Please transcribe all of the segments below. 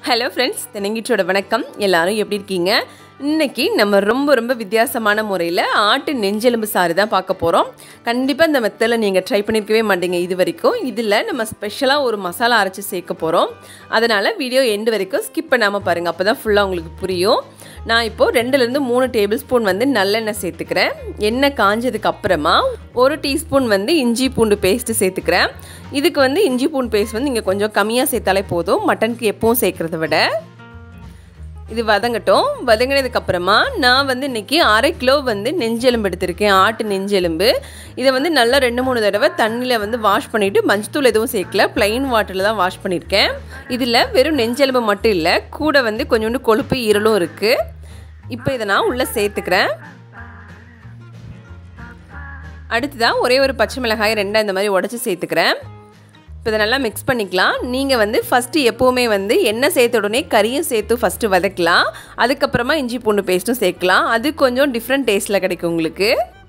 hello friends தென்னங்கிச்சோட வணக்கம் எல்லாரும் எப்படி இருக்கீங்க இன்னைக்கு நம்ம ரொம்ப ரொம்ப வித்தியாசமான முறையில் ஆட்டு நெஞ்செலும்பு சாறு தான் பார்க்க போகிறோம் கண்டிப்பாக இந்த மெத்தடில் நீங்கள் ட்ரை பண்ணியிருக்கவே மாட்டீங்க இது வரைக்கும் இதில் நம்ம ஸ்பெஷலாக ஒரு மசாலா அரைச்சி சேர்க்க போகிறோம் அதனால் வீடியோ எண்டு வரைக்கும் ஸ்கிப் பண்ணாமல் பாருங்கள் அப்போ தான் ஃபுல்லாக உங்களுக்கு புரியும் நான் இப்போது ரெண்டுலேருந்து மூணு டேபிள் ஸ்பூன் வந்து நல்லெண்ணெய் சேர்த்துக்கிறேன் எண்ணெய் காஞ்சதுக்கு அப்புறமா ஒரு டீஸ்பூன் வந்து இஞ்சி பூண்டு பேஸ்ட்டு சேர்த்துக்கிறேன் இதுக்கு வந்து இஞ்சி பூண்டு பேஸ்ட் வந்து இங்கே கொஞ்சம் கம்மியாக சேர்த்தாலே போதும் மட்டனுக்கு எப்பவும் சேர்க்குறத விட இது வதங்கட்டும் வதங்கினதுக்கப்புறமா நான் வந்து இன்றைக்கி அரை கிலோ வந்து நெஞ்செலும்பு எடுத்திருக்கேன் ஆட்டு நெஞ்செலும்பு இதை வந்து நல்லா ரெண்டு மூணு தடவை தண்ணியில் வந்து வாஷ் பண்ணிவிட்டு மஞ்சத்தூள் எதுவும் சேர்க்கல ப்ளைன் வாட்டரில் தான் வாஷ் பண்ணியிருக்கேன் இதில் வெறும் நெஞ்செலும்பு மட்டும் இல்லை கூட வந்து கொஞ்சோண்டு கொழுப்பு ஈரலும் இருக்குது இப்போ இதை நான் உள்ளே சேர்த்துக்கிறேன் அடுத்ததாக ஒரே ஒரு பச்சை மிளகாய் ரெண்டாக இந்த மாதிரி உடச்சி சேர்த்துக்கிறேன் இப்போ இதை நல்லா மிக்ஸ் பண்ணிக்கலாம் நீங்கள் வந்து ஃபஸ்ட்டு எப்போவுமே வந்து எண்ணெய் சேர்த்த உடனே கறியும் சேர்த்து ஃபஸ்ட்டு வதக்கலாம் அதுக்கப்புறமா இஞ்சி பூண்டு பேஸ்ட்டும் சேர்க்கலாம் அது கொஞ்சம் டிஃப்ரெண்ட் டேஸ்ட்டில் கிடைக்கும் உங்களுக்கு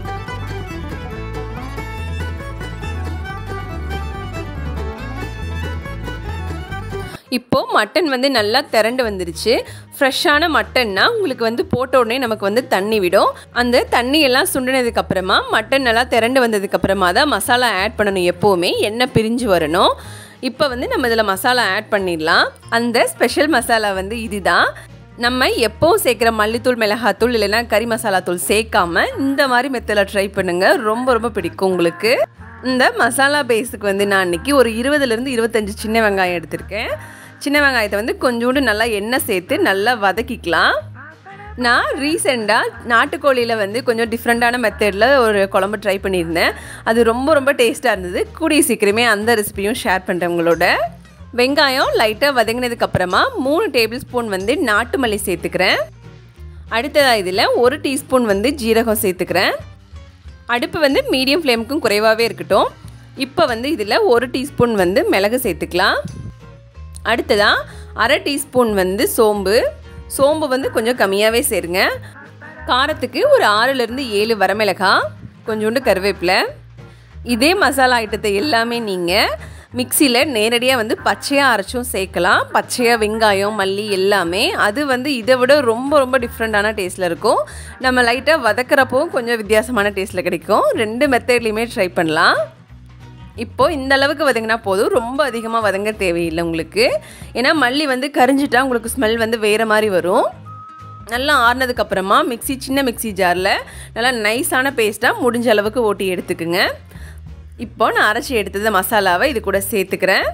இப்போது மட்டன் வந்து நல்லா திரண்டு வந்துருச்சு ஃப்ரெஷ்ஷான மட்டன்னா உங்களுக்கு வந்து போட்ட உடனே நமக்கு வந்து தண்ணி விடும் அந்த தண்ணி எல்லாம் சுண்டினதுக்கு அப்புறமா மட்டன் நல்லா திரண்டு வந்ததுக்கு அப்புறமா தான் மசாலா ஆட் பண்ணணும் எப்போவுமே எண்ணெய் பிரிஞ்சு வரணும் இப்போ வந்து நம்ம இதில் மசாலா ஆட் பண்ணிடலாம் அந்த ஸ்பெஷல் மசாலா வந்து இதுதான் நம்ம எப்போவும் சேர்க்குற மல்லித்தூள் மிளகாத்தூள் இல்லைன்னா கறி மசாலா தூள் சேர்க்காம இந்த மாதிரி மெத்தடில் ட்ரை பண்ணுங்கள் ரொம்ப ரொம்ப பிடிக்கும் உங்களுக்கு இந்த மசாலா பேஸுக்கு வந்து நான் இன்றைக்கி ஒரு இருபதுலேருந்து இருபத்தஞ்சி சின்ன வெங்காயம் எடுத்திருக்கேன் சின்ன வெங்காயத்தை வந்து கொஞ்சோண்டு நல்லா எண்ணெய் சேர்த்து நல்லா வதக்கிக்கலாம் நான் ரீசெண்டாக நாட்டுக்கோழியில் வந்து கொஞ்சம் டிஃப்ரெண்ட்டான மெத்தடில் ஒரு குழம்பு ட்ரை பண்ணியிருந்தேன் அது ரொம்ப ரொம்ப டேஸ்ட்டாக இருந்தது கூடிய சீக்கிரமே அந்த ரெசிபியும் ஷேர் பண்ணுறேன் உங்களோட வெங்காயம் லைட்டாக வதங்கினதுக்கப்புறமா மூணு டேபிள் ஸ்பூன் வந்து நாட்டு மல்லி சேர்த்துக்கிறேன் அடுத்ததாக இதில் ஒரு டீஸ்பூன் வந்து ஜீரகம் சேர்த்துக்கிறேன் அடுப்பு வந்து மீடியம் ஃப்ளேமுக்கும் குறைவாகவே இருக்கட்டும் இப்போ வந்து இதில் ஒரு டீஸ்பூன் வந்து மிளகு சேர்த்துக்கலாம் அடுத்ததாக அரை டீஸ்பூன் வந்து சோம்பு சோம்பு வந்து கொஞ்சம் கம்மியாகவே சேருங்க காரத்துக்கு ஒரு ஆறுலேருந்து ஏழு வரமிளகாய் கொஞ்சோண்டு கருவேப்பிலை இதே மசாலா ஐட்டத்தை எல்லாமே நீங்கள் மிக்சியில் நேரடியாக வந்து பச்சையாக அரைச்சும் சேர்க்கலாம் பச்சையாக வெங்காயம் மல்லி எல்லாமே அது வந்து இதை விட ரொம்ப ரொம்ப டிஃப்ரெண்ட்டான டேஸ்ட்டில் இருக்கும் நம்ம லைட்டாக வதக்கிறப்போ கொஞ்சம் வித்தியாசமான டேஸ்ட்டில் கிடைக்கும் ரெண்டு மெத்தட்லேயுமே ட்ரை பண்ணலாம் இப்போது இந்த அளவுக்கு வதங்கினா போதும் ரொம்ப அதிகமாக வதங்க தேவையில்லை உங்களுக்கு ஏன்னா மல்லி வந்து கரிஞ்சிட்டா உங்களுக்கு ஸ்மெல் வந்து வேறு மாதிரி வரும் நல்லா ஆறுனதுக்கப்புறமா மிக்சி சின்ன மிக்சி ஜாரில் நல்லா நைஸான பேஸ்ட்டாக முடிஞ்ச அளவுக்கு ஓட்டி எடுத்துக்குங்க இப்போ நான் அரைச்சி எடுத்தது மசாலாவை இது கூட சேர்த்துக்கிறேன்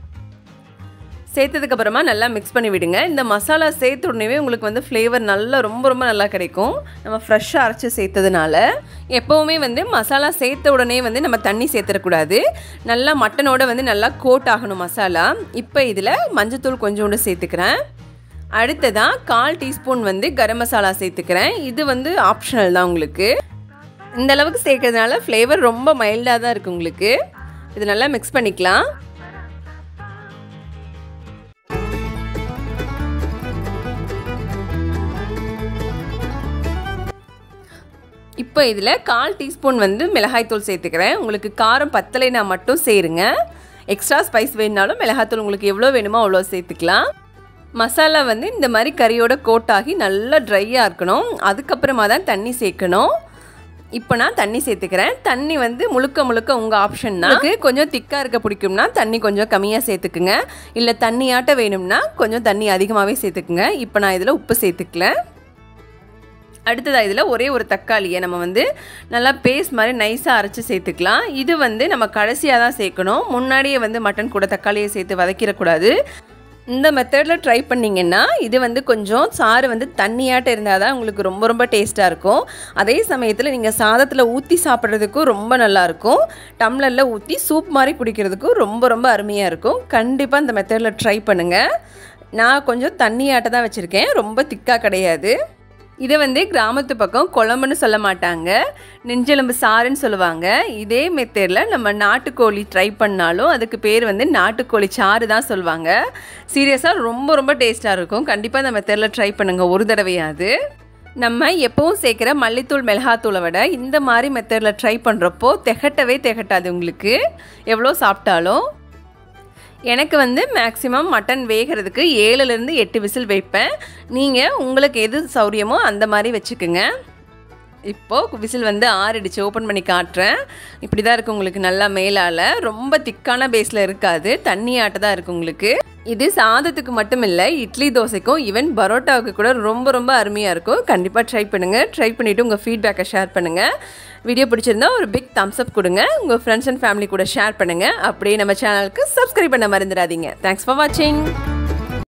சேர்த்ததுக்கப்புறமா நல்லா மிக்ஸ் பண்ணி விடுங்க இந்த மசாலா சேர்த்த உடனே உங்களுக்கு வந்து ஃப்ளேவர் நல்லா ரொம்ப ரொம்ப நல்லா கிடைக்கும் நம்ம ஃப்ரெஷ்ஷாக அரைச்சி சேர்த்ததுனால எப்போவுமே வந்து மசாலா சேர்த்த உடனே வந்து நம்ம தண்ணி சேர்த்துடக்கூடாது நல்லா மட்டனோட வந்து நல்லா கோட் ஆகணும் மசாலா இப்போ இதில் மஞ்சத்தூள் கொஞ்சோண்டு சேர்த்துக்கிறேன் அடுத்ததாக கால் டீஸ்பூன் வந்து கரம் மசாலா சேர்த்துக்கிறேன் இது வந்து ஆப்ஷனல் தான் உங்களுக்கு இந்த அளவுக்கு சேர்க்கறதுனால ஃப்ளேவர் ரொம்ப மைல்டாக தான் இருக்குது உங்களுக்கு இது நல்லா மிக்ஸ் பண்ணிக்கலாம் இப்போ இதில் கால் டீஸ்பூன் வந்து மிளகாய்த்தூள் சேர்த்துக்கிறேன் உங்களுக்கு காரம் பத்தலைனா மட்டும் சேருங்க எக்ஸ்ட்ரா ஸ்பைஸ் வேணுனாலும் மிளகாய்த்தூள் உங்களுக்கு எவ்வளோ வேணுமோ அவ்வளோ சேர்த்துக்கலாம் மசாலா வந்து இந்த மாதிரி கறியோட கோட்டாகி நல்லா ட்ரையாக இருக்கணும் அதுக்கப்புறமா தான் தண்ணி சேர்க்கணும் இப்போ நான் தண்ணி சேர்த்துக்கிறேன் தண்ணி வந்து முழுக்க முழுக்க உங்கள் ஆப்ஷன் தான் கொஞ்சம் திக்காக இருக்க பிடிக்கும்னா தண்ணி கொஞ்சம் கம்மியாக சேர்த்துக்குங்க இல்லை தண்ணியாட்ட வேணும்னா கொஞ்சம் தண்ணி அதிகமாகவே சேர்த்துக்குங்க இப்போ நான் இதில் உப்பு சேர்த்துக்கல அடுத்ததாக இதில் ஒரே ஒரு தக்காளியை நம்ம வந்து நல்லா பேஸ்ட் மாதிரி நைஸாக அரைச்சி சேர்த்துக்கலாம் இது வந்து நம்ம கடைசியாக தான் சேர்க்கணும் முன்னாடியே வந்து மட்டன் கூட தக்காளியை சேர்த்து வதக்கிடக்கூடாது இந்த மெத்தடில் ட்ரை பண்ணிங்கன்னா இது வந்து கொஞ்சம் சாறு வந்து தண்ணியாட்ட இருந்தால் தான் உங்களுக்கு ரொம்ப ரொம்ப டேஸ்ட்டாக இருக்கும் அதே சமயத்தில் நீங்கள் சாதத்தில் ஊற்றி சாப்பிட்றதுக்கும் ரொம்ப நல்லாயிருக்கும் டம்ளரில் ஊற்றி சூப் மாதிரி குடிக்கிறதுக்கும் ரொம்ப ரொம்ப அருமையாக இருக்கும் கண்டிப்பாக இந்த மெத்தடில் ட்ரை பண்ணுங்கள் நான் கொஞ்சம் தண்ணியாட்ட தான் வச்சுருக்கேன் ரொம்ப திக்காக கிடையாது இதை வந்து கிராமத்து பக்கம் குழம்புன்னு சொல்ல மாட்டாங்க நெஞ்செலும்பு சாறுன்னு சொல்லுவாங்க இதே மெத்தடில் நம்ம நாட்டுக்கோழி ட்ரை பண்ணாலும் அதுக்கு பேர் வந்து நாட்டுக்கோழி சாறு தான் சொல்லுவாங்க சீரியஸாக ரொம்ப ரொம்ப டேஸ்ட்டாக இருக்கும் கண்டிப்பாக இந்த மெத்தடில் ட்ரை பண்ணுங்கள் ஒரு தடவையாவது நம்ம எப்பவும் சேர்க்குற மல்லித்தூள் மிளகாத்தூளை விட இந்த மாதிரி மெத்தடில் ட்ரை பண்ணுறப்போ திகட்டவே திகட்டாது உங்களுக்கு எவ்வளோ சாப்பிட்டாலும் எனக்கு வந்து மேக்ஸிமம் மட்டன் வேகிறதுக்கு ஏழுலேருந்து எட்டு விசில் வைப்பேன் நீங்கள் உங்களுக்கு எது சௌரியமோ அந்த மாதிரி வச்சுக்கோங்க இப்போது விசில் வந்து ஆறிடுச்சு ஓப்பன் பண்ணி காட்டுறேன் இப்படி தான் இருக்குது உங்களுக்கு நல்லா மேலால் ரொம்ப திக்கான பேஸில் இருக்காது தண்ணியாட்ட தான் இருக்குது உங்களுக்கு இது சாதத்துக்கு மட்டும் இல்லை இட்லி தோசைக்கும் ஈவன் பரோட்டாவுக்கு கூட ரொம்ப ரொம்ப அருமையாக இருக்கும் கண்டிப்பாக ட்ரை பண்ணுங்கள் ட்ரை பண்ணிவிட்டு உங்கள் ஃபீட்பேக்கை ஷேர் பண்ணுங்கள் வீடியோ பிடிச்சிருந்தா ஒரு பிக் தம்ஸ் அப் கொடுங்க உங்கள் ஃப்ரெண்ட்ஸ் அண்ட் ஃபேமிலி கூட ஷேர் பண்ணுங்கள் அப்படியே நம்ம சேனலுக்கு சப்ஸ்கிரைப் பண்ண மறந்துடாதீங்க தேங்க்ஸ் ஃபார் வாட்சிங்